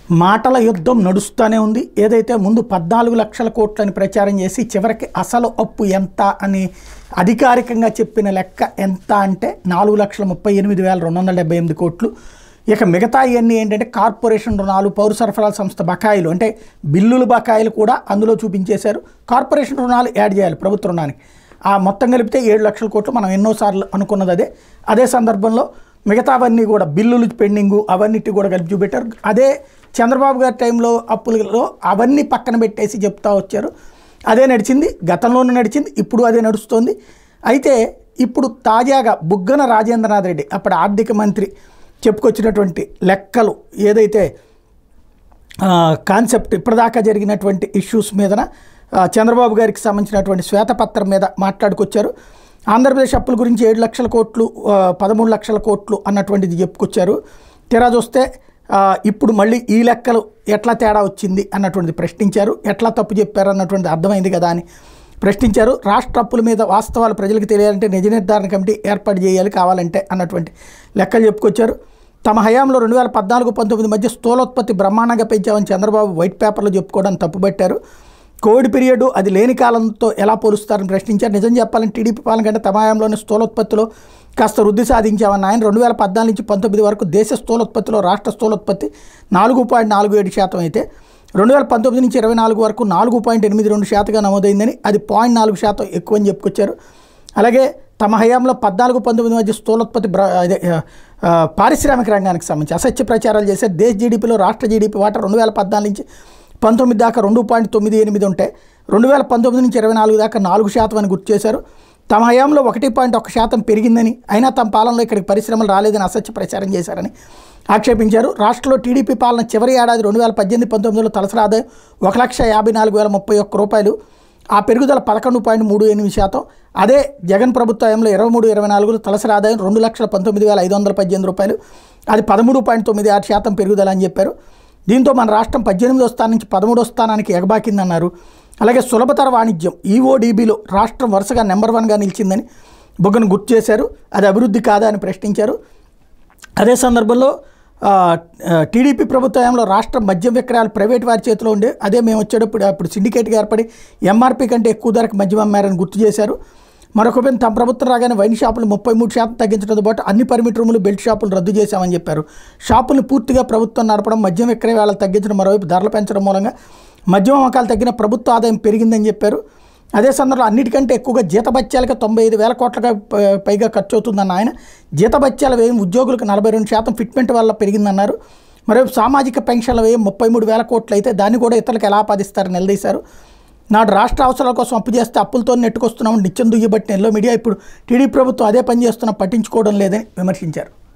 మాటల యుద్ధం నడుస్తూనే ఉంది ఏదైతే ముందు పద్నాలుగు లక్షల కోట్లని ప్రచారం చేసి చివరికి అసలు అప్పు ఎంత అని అధికారికంగా చెప్పిన లెక్క ఎంత అంటే నాలుగు లక్షల ముప్పై ఎనిమిది వేల రెండు వందల డెబ్బై ఎనిమిది కోట్లు ఇక మిగతా ఇవన్నీ ఏంటంటే కార్పొరేషన్ రుణాలు పౌర సరఫరాల సంస్థ బకాయిలు అంటే బిల్లుల బకాయిలు కూడా అందులో చూపించేశారు కార్పొరేషన్ రుణాలు యాడ్ చేయాలి ప్రభుత్వ రుణానికి ఆ మొత్తం కలిపితే ఏడు లక్షల కోట్లు మనం ఎన్నోసార్లు అనుకున్నది అదే అదే సందర్భంలో మిగతావన్నీ కూడా బిల్లులు పెండింగు అవన్నిటి కూడా కలిపి చూపెట్టారు అదే చంద్రబాబు గారి టైంలో అప్పులలో అవన్నీ పక్కన పెట్టేసి చెప్తా వచ్చారు అదే నడిచింది గతంలోనూ నడిచింది ఇప్పుడు అదే నడుస్తోంది అయితే ఇప్పుడు తాజాగా బుగ్గన రాజేంద్రనాథ్ రెడ్డి అప్పుడు ఆర్థిక మంత్రి చెప్పుకొచ్చినటువంటి లెక్కలు ఏదైతే ఆ, కాన్సెప్ట్ ఇప్పటిదాకా జరిగినటువంటి ఇష్యూస్ మీదన ఆ, చంద్రబాబు గారికి సంబంధించినటువంటి శ్వేతపత్రం మీద మాట్లాడుకొచ్చారు ఆంధ్రప్రదేశ్ అప్పుల గురించి ఏడు లక్షల కోట్లు ఆ, పదమూడు లక్షల కోట్లు అన్నటువంటిది చెప్పుకొచ్చారు తీరా చూస్తే ఆ, ఇప్పుడు మళ్ళీ ఈ లెక్కలు ఎట్లా తేడా వచ్చింది అన్నటువంటిది ప్రశ్నించారు ఎట్లా తప్పు చెప్పారు అన్నటువంటిది అర్థమైంది కదా అని ప్రశ్నించారు రాష్ట్ర అప్పుల మీద వాస్తవాలు ప్రజలకు తెలియాలంటే నిజ నిర్ధారణ కమిటీ ఏర్పాటు చేయాలి కావాలంటే అన్నటువంటి లెక్కలు చెప్పుకొచ్చారు తమ హయాంలో రెండు వేల పద్నాలుగు పంతొమ్మిది మధ్య స్థూలోత్పత్తి బ్రహ్మాండంగా పెంచామని చంద్రబాబు వైట్ పేపర్లో చెప్పుకోవడం తప్పుపెట్టారు కోవిడ్ పీరియడ్ అది లేని కాలంతో ఎలా పోలుస్తారని ప్రశ్నించారు నిజం చెప్పాలంటే టీడీపీ పాలన కంటే తమ హయాంలోని స్థూలోత్పత్తిలో కాస్త వృద్ధి సాధించామని ఆయన రెండు వేల పద్నాలుగు నుంచి పంతొమ్మిది వరకు దేశ స్థూలోత్పత్తిలో రాష్ట్ర స్థూలోత్పత్తి నాలుగు పాయింట్ నాలుగు ఏడు శాతం అయితే రెండు వేల పంతొమ్మిది నుంచి ఇరవై నాలుగు వరకు నాలుగు పాయింట్ ఎనిమిది రెండు శాతంగా నమోదైందని అది పాయింట్ నాలుగు శాతం ఎక్కువని చెప్పుకొచ్చారు అలాగే తమ హయాంలో పద్నాలుగు పంతొమ్మిది మధ్య స్థూలోత్పత్తి బ్ర- అదే, ఆ, పారిశ్రామిక రంగానికి సంబంధించి అసత్య ప్రచారాలు చేశారు దేశ జీడిపిలో రాష్ట్ర జీడిపి వాటా రెండు వేల పద్నాలుగు నుంచి పంతొమ్మిది దాకా రెండు పాయింట్ తొమ్మిది ఎనిమిది ఉంటే రెండు వేల పంతొమ్మిది నుంచి ఇరవై నాలుగు దాకా నాలుగు శాతం అని గుర్తు చేశారు తమ హయాంలో ఒకటి పాయింట్ ఒక శాతం పెరిగిందని అయినా తమ పాలనలో ఇక్కడికి పరిశ్రమలు రాలేదని అసత్య ప్రచారం చేశారని ఆక్షేపించారు రాష్ట్రంలో టీడీపీ పాలన చివరి ఏడాది రెండు వేల పద్దెనిమిది పంతొమ్మిదిలో తలసరి ఆదాయం ఒక లక్ష యాభై నాలుగు వేల ముప్పై ఒక్క రూపాయలు ఆ పెరుగుదల పదకొండు పాయింట్ మూడు ఎనిమిది శాతం అదే జగన్ ప్రభుత్వంలో ఇరవై మూడు ఇరవై నాలుగులో తలసరి ఆదాయం రెండు లక్షల పంతొమ్మిది వేల ఐదు వందల పద్దెనిమిది రూపాయలు అది పదమూడు పాయింట్ తొమ్మిది ఆరు శాతం పెరుగుదల అని చెప్పారు దీంతో మన రాష్ట్రం పద్దెనిమిదో స్థానం నుంచి పదమూడో స్థానానికి ఎగబాకిందన్నారు అలాగే సులభతర వాణిజ్యం ఈఓడిబిలో రాష్ట్రం వరుసగా నెంబర్ వన్గా నిలిచిందని బొగ్గను గుర్తు చేశారు అది అభివృద్ధి కాదా అని ప్రశ్నించారు అదే సందర్భంలో ఆ, ఆ, టీడీపీ ప్రభుత్వంలో రాష్ట్ర మద్యం విక్రయాలు ప్రైవేట్ వారి చేతిలో ఉండే అదే మేము వచ్చేటప్పుడు అప్పుడు సిండికేట్గా ఏర్పడి ఎంఆర్పీ కంటే ఎక్కువ ధరకు మద్యం అమ్మారని గుర్తు చేశారు మరొక పైన తమ ప్రభుత్వం రాగానే వైన్ షాపులు ముప్పై మూడు శాతం తగ్గించడంతో పాటు అన్ని పర్మిట్ రూములు బెల్ట్ షాపులు రద్దు చేశామని చెప్పారు షాపులను పూర్తిగా ప్రభుత్వం నడపడం మద్యం విక్రయాలు తగ్గించడం మరోవైపు ధరలు పెంచడం మూలంగా మద్యం అమ్మకాలు తగ్గిన ప్రభుత్వ ఆదాయం పెరిగిందని చెప్పారు అదే సందర్భంలో అన్నిటికంటే ఎక్కువగా జీతభత్యాలకు తొంభై ఐదు వేల కోట్లుగా ప- పైగా ఖర్చు అవుతుందన్న ఆయన జీతభత్యాల వ్యయం ఉద్యోగులకు నలభై రెండు శాతం ఫిట్మెంట్ వల్ల పెరిగిందన్నారు మరోవైపు సామాజిక పెన్షన్ల వ్యయం ముప్పై మూడు వేల కోట్లు అయితే దాన్ని కూడా ఇతరులకు ఎలా ఆపాదిస్తారని నిలదీశారు నాడు రాష్ట్ర అవసరాల కోసం అప్పు చేస్తే అప్పులతో నెట్టుకొస్తున్నామని నిత్యం దుయ్యబట్టిన ఎల్లో మీడియా ఇప్పుడు టీడీ ప్రభుత్వం అదే పని చేస్తున్నా పట్టించుకోవడం లేదని విమర్శించారు